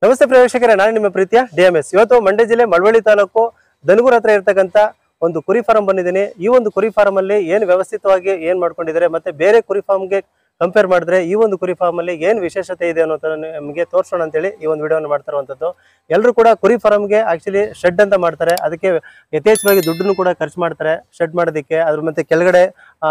ನಮಸ್ತೆ ಪ್ರೇಕ್ಷಕರೇ ನಾನು ನಿಮ್ಮ ಪ್ರೀತಿಯ ಡಿ ಎಂ ಎಸ್ ಇವತ್ತು ಮಂಡ್ಯ ಜಿಲ್ಲೆ ಮಳವಳ್ಳಿ ತಾಲೂಕು ದನಗೂರ ಹತ್ರ ಇರ್ತಕ್ಕಂಥ ಒಂದು ಕುರಿ ಫಾರಂ ಬಂದಿದ್ದೀನಿ ಈ ಒಂದು ಕುರಿ ಫಾರಂ ಅಲ್ಲಿ ಏನು ವ್ಯವಸ್ಥಿತವಾಗಿ ಏನ್ ಮಾಡ್ಕೊಂಡಿದ್ದಾರೆ ಮತ್ತೆ ಬೇರೆ ಕುರಿ ಫಾರ್ಮ್ಗೆ ಕಂಪೇರ್ ಮಾಡಿದ್ರೆ ಈ ಒಂದು ಕುರಿ ಫಾರ್ಮ್ ಅಲ್ಲಿ ಏನು ವಿಶೇಷತೆ ಇದೆ ಅನ್ನೋದನ್ನ ನಿಮಗೆ ತೋರಿಸೋಣ ಅಂತೇಳಿ ಈ ಒಂದು ವಿಡಿಯೋನ ಮಾಡ್ತಾ ಇರುವಂಥದ್ದು ಎಲ್ಲರೂ ಕೂಡ ಕುರಿ ಫಾರ್ಮ್ಗೆ ಆಕ್ಚುಲಿ ಶೆಡ್ ಅಂತ ಮಾಡ್ತಾರೆ ಅದಕ್ಕೆ ಯಥೇಚ್ಛವಾಗಿ ದುಡ್ಡನ್ನು ಕೂಡ ಖರ್ಚು ಮಾಡ್ತಾರೆ ಶೆಡ್ ಮಾಡೋದಕ್ಕೆ ಅದ್ರ ಮತ್ತೆ ಕೆಳಗಡೆ ಆ,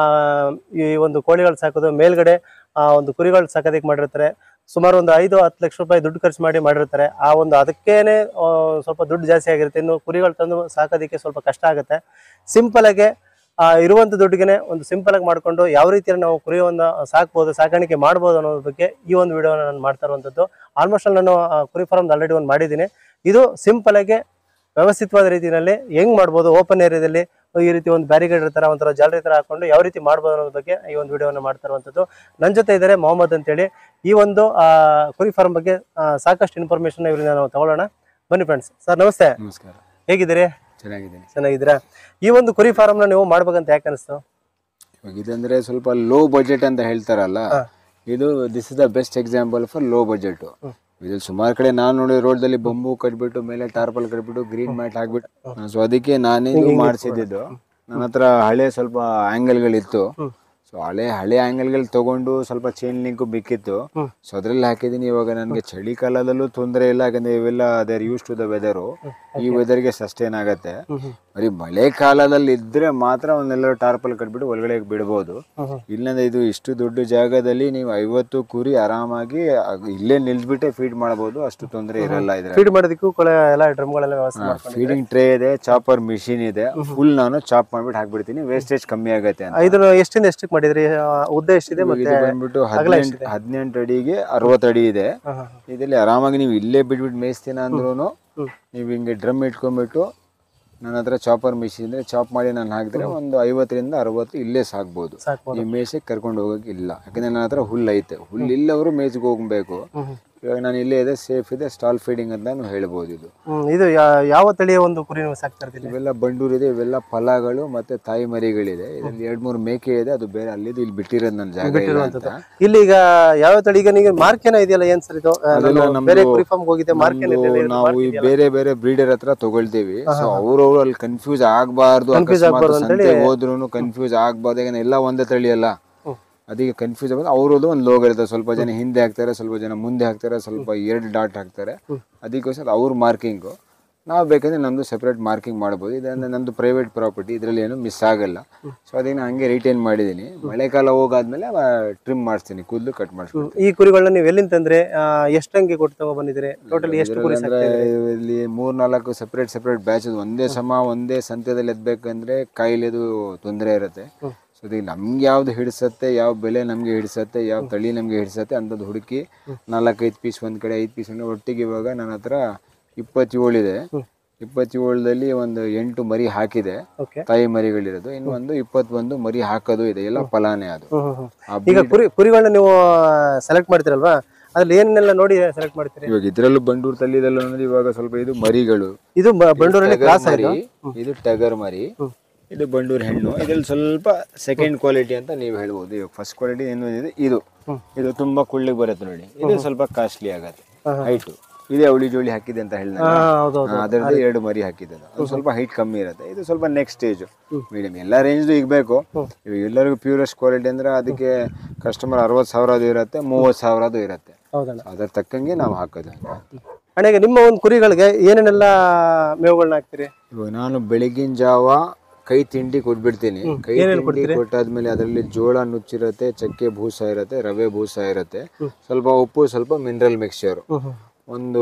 ಈ ಒಂದು ಕೋಳಿಗಳು ಸಾಕೋದು ಮೇಲ್ಗಡೆ ಆ ಒಂದು ಕುರಿಗಳು ಸಾಕೋದಕ್ಕೆ ಮಾಡಿರ್ತಾರೆ ಸುಮಾರು ಒಂದು ಐದು ಹತ್ತು ಲಕ್ಷ ರೂಪಾಯಿ ದುಡ್ಡು ಖರ್ಚು ಮಾಡಿ ಮಾಡಿರ್ತಾರೆ ಆ ಒಂದು ಅದಕ್ಕೇನೆ ಆ, ಸ್ವಲ್ಪ ದುಡ್ಡು ಜಾಸ್ತಿ ಆಗಿರುತ್ತೆ ಇನ್ನು ಕುರಿಗಳು ತಂದು ಸಾಕೋದಕ್ಕೆ ಸ್ವಲ್ಪ ಕಷ್ಟ ಆಗುತ್ತೆ ಸಿಂಪಲ್ ಆಗಿ ಆ ಇರುವಂತ ದುಡ್ಡಿಗೆ ಒಂದು ಸಿಂಪಲ್ ಆಗಿ ಮಾಡ್ಕೊಂಡು ಯಾವ ರೀತಿಯಲ್ಲಿ ನಾವು ಕುರಿಯನ್ನ ಸಾಕ್ಬೋದು ಸಾಕಾಣಿಕೆ ಮಾಡ್ಬೋದು ಅನ್ನೋದ್ರ ಬಗ್ಗೆ ಈ ಒಂದು ವಿಡಿಯೋನ ನಾನು ಮಾಡ್ತಾ ಇರುವಂಥದ್ದು ಆಲ್ಮೋಸ್ಟ್ ನಾನು ಆ, ಕುರಿ ಫಾರ್ಮ್ ಆಲ್ರೆಡಿ ಒಂದು ಮಾಡಿದ್ದೀನಿ ಇದು ಸಿಂಪಲ್ ಆಗಿ ವ್ಯವಸ್ಥಿತವಾದ ರೀತಿಯಲ್ಲಿ ಹೆಂಗ್ ಮಾಡ್ಬೋದು ಓಪನ್ ಏರಿಯಾದಲ್ಲಿ ಈ ರೀತಿ ಒಂದು ಬ್ಯಾರಿಗೇಡ್ ತರ ಒಂಥರ ಜಾಲರಿ ತರ ಹಾಕೊಂಡು ಯಾವ ರೀತಿ ಮಾಡ್ಬೋದು ಅನ್ನೋದ್ರ ಬಗ್ಗೆ ಈ ಒಂದು ವಿಡಿಯೋನ ಮಾಡ್ತಾ ಇರುವಂಥದ್ದು ನನ್ನ ಜೊತೆ ಇದ್ದಾರೆ ಮೊಹಮ್ಮದ್ ಅಂತೇಳಿ ಈ ಒಂದು ಆ, ಕುರಿ ಫಾರ್ಮ್ ಬಗ್ಗೆ ಆ, ಸಾಕಷ್ಟು ಇನ್ಫಾರ್ಮೇಶನ್ ಇವರಿಂದ ನಾವು ತಗೊಳ್ಳೋಣ ಬನ್ನಿ ಫ್ರೆಂಡ್ಸ್ ಸರ್ ನಮಸ್ತೆ ನಮಸ್ಕಾರ ಹೇಗಿದ್ದೀರಿ ಚೆನ್ನಾಗಿದ್ದೀನಿ ಚೆನ್ನಾಗಿದ್ದೀರಾ ಈ ಒಂದು ಕುರಿ ಫಾರ್ಮ್ನ ನೀವು ಮಾಡ್ಬೇಕಂತ ಯಾಕೆ ಅನಿಸ್ತು ಇವಾಗ ಇದಂದ್ರೆ ಸ್ವಲ್ಪ ಲೋ ಬಜೆಟ್ ಅಂತ ಹೇಳ್ತಾರಲ್ಲ ಹಾ. ಇದು this is the best example for low budget ಇದ್ರಲ್ಲಿ ಸುಮಾರು ಕಡೆ ನಾನು ನೋಡಿ ರೋಡ್ದಲ್ಲಿ ಬಂಬು ಕಟ್ಬಿಟ್ಟು ಮೇಲೆ ಟಾರ್ಪಲ್ ಕಟ್ಬಿಟ್ಟು ಗ್ರೀನ್ ಮ್ಯಾಟ್ ಹಾಕ್ಬಿಟ್ಟು ಸೊ ಅದಕ್ಕೆ ನಾನೇ ಇದು ಮಾಡಿಸಿದ್ದು ನನ್ನ ಹತ್ರ ಹಳೆ ಸ್ವಲ್ಪ ಆಂಗಲ್ಗಳಿತ್ತು ಹ್ಮ್. ಸೊ ಹಳೆ ಹಳೆ ಆಂಗಲ್ಗಳು ತಗೊಂಡು ಸ್ವಲ್ಪ ಚೈನ್ ಲಿಂಕ್ ಬೇಕಿತ್ತು ಹ್ಮ್. ಸೊ ಅದ್ರಲ್ಲಿ ಹಾಕಿದ್ದೀನಿ ಇವಾಗ ನನಗೆ ಚಳಿಗಾಲದಲ್ಲೂ ತೊಂದರೆ ಇಲ್ಲ ಯಾಕಂದ್ರೆ ಇವೆಲ್ಲ there use to the weather ಈ ವೆದರ್ಗೆ ಸಸ್ಟೈನ್ ಆಗತ್ತೆ ಬರೀ ಮಳೆಗಾಲದಲ್ಲಿ ಇದ್ರೆ ಮಾತ್ರ ಒಂದೆಲ್ಲ ಟಾರ್ಪಲ್ ಕಟ್ಬಿಟ್ಟು ಒಳಗಡೆ ಬಿಡ್ಬೋದು ಇಲ್ಲಂದ್ರೆ ಇದು ಇಷ್ಟು ದೊಡ್ಡ ಜಾಗದಲ್ಲಿ ನೀವು ಐವತ್ತು ಕುರಿ ಆರಾಮಾಗಿ ಅಗ್- ಇಲ್ಲೇ ನಿಲ್ಸ್ಬಿಟ್ಟೆ ಫೀಡ್ ಮಾಡಬಹುದು ಅಷ್ಟು ತೊಂದರೆ ಇರಲ್ಲ ಇದ್ರೆ ಫೀಡ್ ಮಾಡೋದಕ್ಕೂ ಕೊಳೆ ಎಲ್ಲ ಡ್ರಮ್ಗಳೆಲ್ಲ ವ್ಯವಸ್ಥೆ ಮಾಡ್ಕೊಂಡು ಫೀಡಿಂಗ್ ಟ್ರೇ ಇದೆ ಚಾಪರ್ ಮಿಷಿನ್ ಇದೆ ಫುಲ್ ನಾನು ಚಾಪ್ ಮಾಡ್ಬಿಟ್ಟು ಹಾಕ್ಬಿಡ್ತೀನಿ ವೇಸ್ಟೇಜ್ ಕಮ್ಮಿ ಆಗತ್ತೆ ಅಂತ ಇದನ್ನು ಎಷ್ಟಿಂದ ಎಷ್ಟಕ್ಕೆ ಮಾಡಿದ್ರಿ ಆ, ಉದ್ದ ಎಷ್ಟಿದೆ ಇವಾಗ ಮತ್ತೆ ಇದು ಬಂದ್ಬಿಟ್ಟು ಹದಿನೆಂಟು ಹದಿನೆಂಟು ಅಡಿಗೆ ಅರವತ್ತು ಅಡಿ ಇದೆ ಹಾ, ಹಾ, ಇದರಲ್ಲಿ ಆರಾಮಾಗಿ ನೀವು ಇಲ್ಲೇ ಬಿಟ್ಬಿಟ್ಟು ಮೇಯಿಸ್ತೀನ ಅಂದ್ರೂ ಹ್ಮ್. ನೀವು ಹಿಂಗೆ ಡ್ರಮ್ ಇಟ್ಕೊಂಡ್ಬಿಟ್ಟು ನನ್ನ ಹತ್ರ ಚಾಪರ್ ಮಿಷಿನ್ ಇದ್ರೆ ಚಾಪ್ ಮಾಡಿ ನಾನು ಹಾಕಿದ್ರೆ ಒಂದು ಐವತ್ತರಿಂದ ಅರವತ್ತು ಇಲ್ಲೇ ಸಾಕ್ಬೋದು ಸಾಕ್ಬೋದು ಈ ಮೇಯ್ಸಕ್ಕೆ ಕರ್ಕೊಂಡು ಹೋಗಕ್ಕೆ ಇಲ್ಲ ಯಾಕಂದ್ರೆ ನನ್ನ ಹತ್ರ ಹುಲ್ಲು ಐತೆ ಹುಲ್ಲು ಇಲ್ಲವರು ಮೇಯ್ಸ್ಗೆ ಹೋಗ್ಬೇಕು ಹ್ಮ್, ಹ್ಮ್. ಇವಾಗ ನಾನು ಇಲ್ಲೇ ಇದೆ ಸೇಫ್ ಇದೆ ಸ್ಟಾಲ್ ಫೀಡಿಂಗ್ ಅಂತ ನಾನು ಹೇಳ್ಬೋದು ಇದು ಹ್ಮ್, ಇದು ಯಾ- ಯಾವ ತಳಿಯ ಒಂದು ಕುರಿ ನೀವು ಸಾಕ್ತಾ ಇರ್ತೀರಿ ಇವೆಲ್ಲ ಬಂಡೂರು ಇದೆ ಇವೆಲ್ಲ ಫಲಗಳು ಮತ್ತೆ ತಾಯಿ ಮರಿಗಳಿದೆ ಇದರಲ್ಲಿ ಎರಡ್ ಮೂರು ಮೇಕೆ ಇದೆ ಅದು ಬೇರೆ ಅಲ್ಲಿದ್ದು ಇಲ್ಲಿ ಬಿಟ್ಟಿರೋದು ನನ್ನ ಜಾಗ ಇಲ್ಲ ಅಂತ ಇಲ್ಲಿ ಈಗ ಯಾವ ತಳಿ ಈಗ ನೀವು ಮಾರ್ಕ್ ಏನೋ ಇದೆಯಲ್ಲ ಏನ್ ಸರ್ ಇದು ಆ, ಅದೆಲ್ಲ ನಾನು ನಮ್ದು- ಬೇರೆ ಕುರಿ ಫಾರ್ಮ್ ಹೋಗಿದ್ದೆ ಮಾರ್ಕ್ ನಮ್ದು ನಾವು ಈ ಬೇರೆ ಬೇರೆ ಬ್ರೀಡರ್ ಹತ್ರ ತಗೊಳ್ತೀವಿ ಸೊ ಅವ್ರವ್ರು ಅಲ್ಲಿ ಕನ್ಫ್ಯೂಸ್ ಆಗ್ಬಾರ್ದು Confuse ಆಗ್ಬಾರ್ದು ಸಂತೆ ಹೋದ್ರು ಕನ್ಫ್ಯೂಸ್ ಆಗ್ಬಾರ್ದು ಯಾಕಂದ್ರೆ ಎಲ್ಲ ಒಂದೇ ತಳಿ ಅಲ್ಲ ಹ್ಮ್. ಅದಕ್ಕೆ ಕನ್ಫ್ಯೂಸ್ ಆಗೋದು ಅವ್ರದ್ದು ಒಂದು ಲೋಗ ಇರುತ್ತೆ ಸ್ವಲ್ಪ ಜನ ಹಿಂದೆ ಹಾಕ್ತಾರೆ ಸ್ವಲ್ಪ ಜನ ಮುಂದೆ ಹಾಕ್ತಾರೆ ಸ್ವಲ್ಪ ಎರಡು ಡಾಟ್ ಹಾಕ್ತಾರೆ ಅದಕ್ಕೋಸ್ಕರ ಅವ್ರ ಮಾರ್ಕಿಂಗು ನಾವು ಬೇಕಂದ್ರೆ ನಮ್ದು ಸೆಪರೇಟ್ ಮಾರ್ಕಿಂಗ್ ಮಾಡ್ಬೋದು ಇದಂದ್ರೆ ನಂದು ಪ್ರೈವೇಟ್ ಪ್ರಾಪರ್ಟಿ ಇದರಲ್ಲಿ ಏನು ಮಿಸ್ ಆಗಲ್ಲ ಸೊ ಅದಕ್ಕೆ ನಾನು ಹಂಗೆ ರಿಟೈನ್ ಮಾಡಿದ್ದೀನಿ ಮಳೆಕಾಲ ಹೋಗಾದ್ಮೇಲೆ ಟ್ರಿಮ್ ಮಾಡಿಸ್ತೀನಿ ಕೂದಲು ಕಟ್ ಮಾಡಿಸ್ತೀನಿ ಈ ಕುರಿಗಳನ್ನ ನೀವು ಎಲ್ಲಿಂದ ತಂದ್ರೆ ಎಷ್ಟಂಗೆ ಕೊಟ್ಟು ತಗೊ ಬಂದಿದ್ದೀರಿ ಟೋಟಲ್ ಎಷ್ಟು ಕುರಿ ಅಂದ್ರೆ ಇಲ್ಲಿ ಮೂರ್ ನಾಲ್ಕು ಸೆಪರೇಟ್ ಸೆಪರೇಟ್ ಬ್ಯಾಚ್ ಒಂದೇ ಸಮ ಒಂದೇ ಸಂತೆದಲ್ಲಿ ಎದ್ಬೇಕಂದ್ರೆ ಕಾಯಿಲೆದು ತೊಂದರೆ ಇರುತ್ತೆ ಹ್ಮ್. ಸೊ ಅದಕ್ಕೆ ನಮ್ಗೆ ಯಾವ್ದು ಹಿಡಿಸತ್ತೆ ಯಾವ ಬೆಲೆ ನಮ್ಗೆ ಹಿಡಿಸತ್ತೆ ಯಾವ ತಳಿ ನಮ್ಗೆ ಹಿಡಿಸತ್ತೆ ಅಂತದ್ದು ಹುಡುಕಿ ನಾಲ್ಕೈದು ಪೀಸ್ ಒಂದ್ ಕಡೆ ಐದು ಪೀಸ್ ಒಟ್ಟಿಗೆ ಇವಾಗ ನನ್ನ ಹತ್ರ ಇಪ್ಪತ್ತೇಳು ಇದೆ ಹ್ಮ್. ಇಪ್ಪತ್ತೇಳದಲ್ಲಿ ಒಂದು ಎಂಟು ಮರಿ ಹಾಕಿದೆ ಓಕೆ ತಾಯಿ ಮರಿಗಳಿರೋದು ಇನ್ನು ಒಂದು ಇಪ್ಪತ್ತೊಂದು ಮರಿ ಹಾಕೋದು ಇದೆ ಎಲ್ಲ ಫಲಾನೇ ಅದು ಆ ಈಗ ಕುರಿ ಕುರಿಗಳನ್ನ ನೀವು ಸೆಲೆಕ್ಟ್ ಮಾಡ್ತೀರಲ್ವಾ ಅದ್ರಲ್ಲಿ ಏನೆಲ್ಲ ನೋಡಿ ಸೆಲೆಕ್ಟ್ ಮಾಡ್ತೀರಿ ಇವಾಗ ಇದ್ರಲ್ಲೂ ಬಂಡೂರು ತಲ್ಲಿದಲ್ಲೂ ಅಂದ್ರೆ ಇವಾಗ ಸ್ವಲ್ಪ ಇದು ಮರಿಗಳು ಇದು ಬ- ಬಂಡೂರಲ್ಲಿ ಟಗರ್ ಕ್ರಾಸ್ ಮರಿ ಆಯ್ತು ಇದು ಟಗರ್ ಮರಿ ಹ್ಮ್. ಇದು ಬಂಡೂರು ಹೆಣ್ಣು ಇದ್ರಲ್ಲಿ ಸ್ವಲ್ಪ ಸೆಕೆಂಡ್ ಕ್ವಾಲಿಟಿ ಅಂತ ನೀವು ಹೇಳ್ಬೋದು ಇವಾಗ ಫಸ್ಟ್ ಕ್ವಾಲಿಟಿ ಏನು ಇದೆ ಇದು ಹ್ಮ್. ಇದು ತುಂಬಾ ಕುಳ್ಳಿಗೆ ಬರುತ್ತೆ ನೋಡಿ ಇದು ಸ್ವಲ್ಪ ಕಾಸ್ಟ್ಲಿ ಆಗತ್ತೆ ಹಾ, ಹಾ. ಹೈಟು ಇದೇ ಅವಳಿ ಜೋಳಿ ಹಾಕಿದೆ ಅಂತ ಹೇಳಿದ ಹಾ ಹೌದು ಹೌದು ಅದರದ್ದು ಎರಡು ಮರಿ ಹಾಕಿದ್ದು ಅದು ಸ್ವಲ್ಪ ಹೈಟ್ ಕಮ್ಮಿ ಇರುತ್ತೆ ಇದು ಸ್ವಲ್ಪ ನೆಕ್ಸ್ಟ್ ಸ್ಟೇಜ್ ಮೀಡಿಯಂ ಎಲ್ಲ ರೇಂಜ್ ಈಗ ಬೇಕು ಇವಾಗ ಎಲ್ಲರಿಗೂ ಪ್ಯೂರೆಸ್ಟ್ ಕ್ವಾಲಿಟಿ ಅಂದ್ರೆ ಅದಕ್ಕೆ ಕಸ್ಟಮರ್ ಅರವತ್ತು ಸಾವಿರದು ಇರುತ್ತೆ ಮೂವತ್ತು ಸಾವಿರದು ಇರುತ್ತೆ ಹೌದಣ್ಣ ಅದ್ರ ತಕ್ಕಂಗೆ ನಾವು ಹಾಕೋದು ಅಣ್ಣ ಈಗ ನಿಮ್ಮ ಒಂದು ಕುರಿಗಳಿಗೆ ಏನೇನೆಲ್ಲ ಮೇವುಗಳನ್ನ ಹಾಕ್ತೀರಿ ಇವಾಗ ನಾನು ಬೆಳಗಿನ ಜಾವ ಕೈ ತಿಂಡಿ ಕೊಟ್ಬಿಡ್ತೀನಿ ಕೈ ತಿಂಡಿ ಕೊಟ್ಟಾದ್ಮೇಲೆ ಅದರಲ್ಲಿ ಜೋಳ ನುಚ್ಚಿರುತ್ತೆ ಚಕ್ಕೆ ಭೂಸ ಇರುತ್ತೆ ರವೆ ಭೂಸ ಇರುತ್ತೆ ಸ್ವಲ್ಪ ಉಪ್ಪು ಸ್ವಲ್ಪ ಮಿನರಲ್ ಮಿಕ್ಸ್ಚರ್ ಹ್ಮ್ ಹ್ಮ್ ಒಂದು